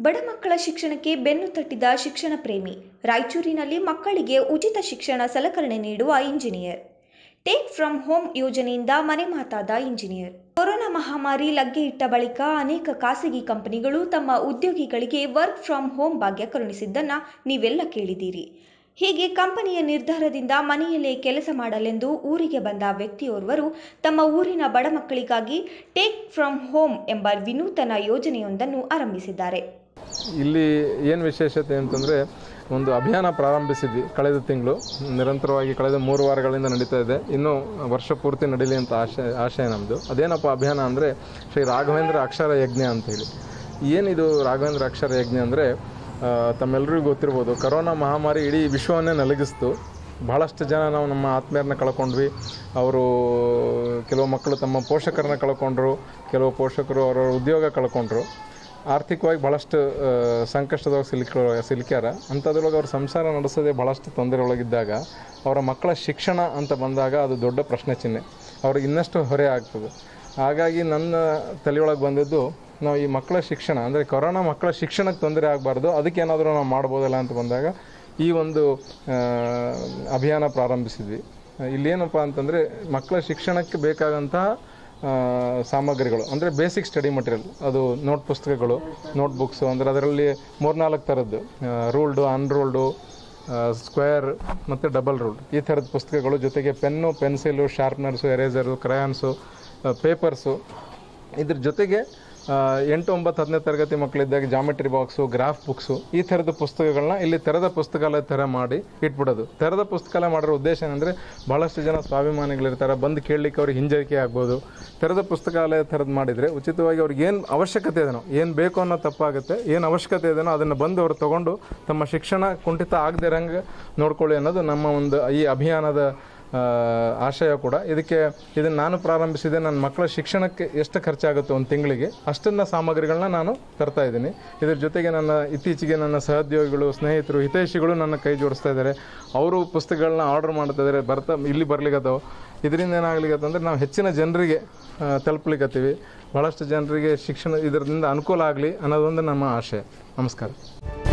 ಬಡ ಮಕ್ಕಳ ಶಿಕ್ಷಣಕ್ಕೆ ಬೆನ್ನು ತಟ್ಟಿದ ಶಿಕ್ಷಣ ಪ್ರೇಮಿ ರಾಯಚೂರಿನಲ್ಲಿ ಮಕ್ಕಳಿಗೆ ಉಚಿತ ಶಿಕ್ಷಣ ಸಲಕರಣೆ ನೀಡುವ ಇಂಜಿನಿಯರ್ ಟೇಕ್ ಫ್ರಮ್ ಹೋಮ್ ಯೋಜನೆಯಿಂದ ಮನೆ ಮಾತಾದ ಇಂಜಿನಿಯರ್ ಕೊರೋನಾ ಮಹಾಮಾರಿ ಲಗ್ಗೆ ಇಟ್ಟ ಬಳಿಕ ಅನೇಕ ಖಾಸಗಿ ಕಂಪನಿಗಳು ತಮ್ಮ ಉದ್ಯೋಗಿಗಳಿಗೆ ವರ್ಕ್ ಫ್ರಮ್ ಹೋಮ್ ಭಾಗ್ಯ ಕರುಣಿಸಿದ್ದನ್ನ ನೀವೆಲ್ಲ ಕೇಳಿದ್ದೀರಿ ಹೀಗೆ ಕಂಪನಿಯ ನಿರ್ಧಾರದಿಂದ ಮನೆಯಲ್ಲೇ ಕೆಲಸ ಮಾಡಲೆಂದು ಊರಿಗೆ ಬಂದ ವ್ಯಕ್ತಿಯೋರ್ವರು ತಮ್ಮ ಊರಿನ ಬಡ ಮಕ್ಕಳಿಗಾಗಿ ಟೇಕ್ ಫ್ರಮ್ ಹೋಮ್ ಎಂಬ ವಿನೂತನ ಯೋಜನೆಯೊಂದನ್ನು ಆರಂಭಿಸಿದ್ದಾರೆ ಇಲ್ಲಿ ಏನು ವಿಶೇಷತೆ ಅಂತಂದರೆ ಒಂದು ಅಭಿಯಾನ ಪ್ರಾರಂಭಿಸಿದ್ವಿ ಕಳೆದ ತಿಂಗಳು ನಿರಂತರವಾಗಿ ಕಳೆದ ಮೂರು ವಾರಗಳಿಂದ ನಡೀತಾ ಇದೆ ಇನ್ನೂ ವರ್ಷ ಪೂರ್ತಿ ನಡೀಲಿ ಅಂತ ಆಶಯ ಆಶಯ ನಮ್ಮದು ಅದೇನಪ್ಪ ಅಭಿಯಾನ ಅಂದರೆ ಶ್ರೀ ರಾಘವೇಂದ್ರ ಅಕ್ಷರ ಯಜ್ಞ ಅಂತೇಳಿ ಏನಿದು ರಾಘವೇಂದ್ರ ಅಕ್ಷರ ಯಜ್ಞ ಅಂದರೆ ತಮ್ಮೆಲ್ಲರಿಗೂ ಗೊತ್ತಿರ್ಬೋದು ಕರೋನಾ ಮಹಾಮಾರಿ ಇಡೀ ವಿಶ್ವವನ್ನೇ ನಲಗಿಸ್ತು ಭಾಳಷ್ಟು ಜನ ನಾವು ನಮ್ಮ ಆತ್ಮೀಯರನ್ನ ಕಳ್ಕೊಂಡ್ವಿ ಅವರು ಕೆಲವು ಮಕ್ಕಳು ತಮ್ಮ ಪೋಷಕರನ್ನ ಕಳ್ಕೊಂಡ್ರು ಕೆಲವು ಪೋಷಕರು ಅವರ ಉದ್ಯೋಗ ಕಳ್ಕೊಂಡ್ರು ಆರ್ಥಿಕವಾಗಿ ಭಾಳಷ್ಟು ಆ, ಸಂಕಷ್ಟದೊಳಗೆ ಸಿಲುಕ ಸಿಲುಕ್ಯಾರ ಅಂಥದ್ರೊಳಗೆ ಅವ್ರ ಸಂಸಾರ ನಡೆಸೋದೇ ಭಾಳಷ್ಟು ತೊಂದರೆ ಒಳಗಿದ್ದಾಗ ಅವರ ಮಕ್ಕಳ ಶಿಕ್ಷಣ ಅಂತ ಬಂದಾಗ ಅದು ದೊಡ್ಡ ಪ್ರಶ್ನೆ ಚಿಹ್ನೆ ಅವ್ರಿಗೆ ಇನ್ನಷ್ಟು ಹೊರೆ ಆಗ್ತದೆ ಹಾಗಾಗಿ ನನ್ನ ತಲೆಯೊಳಗೆ ಬಂದಿದ್ದು ನಾವು ಈ ಮಕ್ಕಳ ಶಿಕ್ಷಣ ಅಂದರೆ ಕೊರೋನಾ ಮಕ್ಕಳ ಶಿಕ್ಷಣಕ್ಕೆ ತೊಂದರೆ ಆಗಬಾರ್ದು ಅದಕ್ಕೆ ಏನಾದರೂ ನಾವು ಮಾಡ್ಬೋದಲ್ಲ ಅಂತ ಬಂದಾಗ ಈ ಒಂದು ಆ, ಅಭಿಯಾನ ಪ್ರಾರಂಭಿಸಿದ್ವಿ ಇಲ್ಲೇನಪ್ಪ ಅಂತಂದರೆ ಮಕ್ಕಳ ಶಿಕ್ಷಣಕ್ಕೆ ಬೇಕಾದಂತಹ ಆ, ಸಾಮಗ್ರಿಗಳು ಅಂದರೆ ಬೇಸಿಕ್ ಸ್ಟಡಿ ಮಟೀರಿಯಲ್ ಅದು ನೋಟ್ ಪುಸ್ತಕಗಳು ನೋಟ್ ಬುಕ್ಸು ಅಂದರೆ ಅದರಲ್ಲಿ ಮೂರ್ನಾಲ್ಕು ಥರದ್ದು ರೂಲ್ಡು ಅನ್ರೂಲ್ಡು ಸ್ಕ್ವೇರ್ ಮತ್ತು ಡಬಲ್ ರೂಲ್ಡ್ ಈ ಥರದ ಪುಸ್ತಕಗಳು ಜೊತೆಗೆ pen pencil sharpeners eraser crayons papers ಇದ್ರ ಜೊತೆಗೆ ಆ, ಎಂಟು ಒಂಬತ್ತು ಹತ್ತನೇ ತರಗತಿ ಮಕ್ಕಳಿದ್ದಾಗ ಜಾಮೆಟ್ರಿ ಬಾಕ್ಸು ಗ್ರಾಫ್ ಬುಕ್ಸು ಈ ಥರದ ಪುಸ್ತಕಗಳನ್ನ ಇಲ್ಲಿ ತೆರೆದ ಪುಸ್ತಕಾಲಯ ಥರ ಮಾಡಿ ಇಟ್ಬಿಡೋದು ತೆರೆದ ಪುಸ್ತಕಾಲಯ ಮಾಡಿರೋ ಉದ್ದೇಶ ಏನಂದರೆ ಭಾಳಷ್ಟು ಜನ ಸ್ವಾಭಿಮಾನಿಗಳಿರ್ತಾರೆ ಬಂದು ಕೇಳಲಿಕ್ಕೆ ಅವ್ರಿಗೆ ಹಿಂಜರಿಕೆ ಆಗ್ಬೋದು ತೆರೆದ ಪುಸ್ತಕಾಲಯ ಥರದ್ದು ಮಾಡಿದರೆ ಉಚಿತವಾಗಿ ಅವ್ರಿಗೆ ಏನು ಅವಶ್ಯಕತೆ ಇದೆನೋ ಏನು ಬೇಕು ಅನ್ನೋ ತಪ್ಪಾಗುತ್ತೆ ಏನು ಅವಶ್ಯಕತೆ ಇದೆನೋ ಅದನ್ನು ಬಂದು ಅವರು ತೊಗೊಂಡು ತಮ್ಮ ಶಿಕ್ಷಣ ಕುಂಠಿತ ಆಗದೆ ಇರಂಗೆ ನೋಡ್ಕೊಳ್ಳಿ ಅನ್ನೋದು ನಮ್ಮ ಒಂದು ಈ ಅಭಿಯಾನದ ಆ, ಆಶಯ ಕೂಡ ಇದಕ್ಕೆ ಇದನ್ನು ನಾನು ಪ್ರಾರಂಭಿಸಿದೆ ನನ್ನ ಮಕ್ಕಳ ಶಿಕ್ಷಣಕ್ಕೆ ಎಷ್ಟು ಖರ್ಚಾಗುತ್ತೆ ಒಂದು ತಿಂಗಳಿಗೆ ಅಷ್ಟನ್ನ ಸಾಮಗ್ರಿಗಳನ್ನ ನಾನು ತರ್ತಾ ಇದ್ದೀನಿ ಇದ್ರ ಜೊತೆಗೆ ನನ್ನ ಇತ್ತೀಚೆಗೆ ನನ್ನ ಸಹೋದ್ಯೋಗಿಗಳು ಸ್ನೇಹಿತರು ಹಿತೈಷಿಗಳು ನನ್ನ ಕೈ ಜೋಡಿಸ್ತಾ ಇದ್ದಾರೆ ಅವರು ಪುಸ್ತಕಗಳನ್ನ ಆರ್ಡರ್ ಮಾಡ್ತಾ ಇದ್ದಾರೆ ಬರ್ತಾ ಇಲ್ಲಿ ಬರ್ಲಿಕ್ಕತ್ತವು ಇದರಿಂದ ಏನಾಗ್ಲಿಕ್ಕತ್ತಂದ್ರೆ ನಾವು ಹೆಚ್ಚಿನ ಜನರಿಗೆ ಆ, ತಲುಪ್ಲಿಕ್ಕತ್ತೀವಿ ಭಾಳಷ್ಟು ಜನರಿಗೆ ಶಿಕ್ಷಣ ಇದರಿಂದ ಅನುಕೂಲ ಆಗಲಿ ಅನ್ನೋದೊಂದು ನಮ್ಮ ಆಶಯ ನಮಸ್ಕಾರ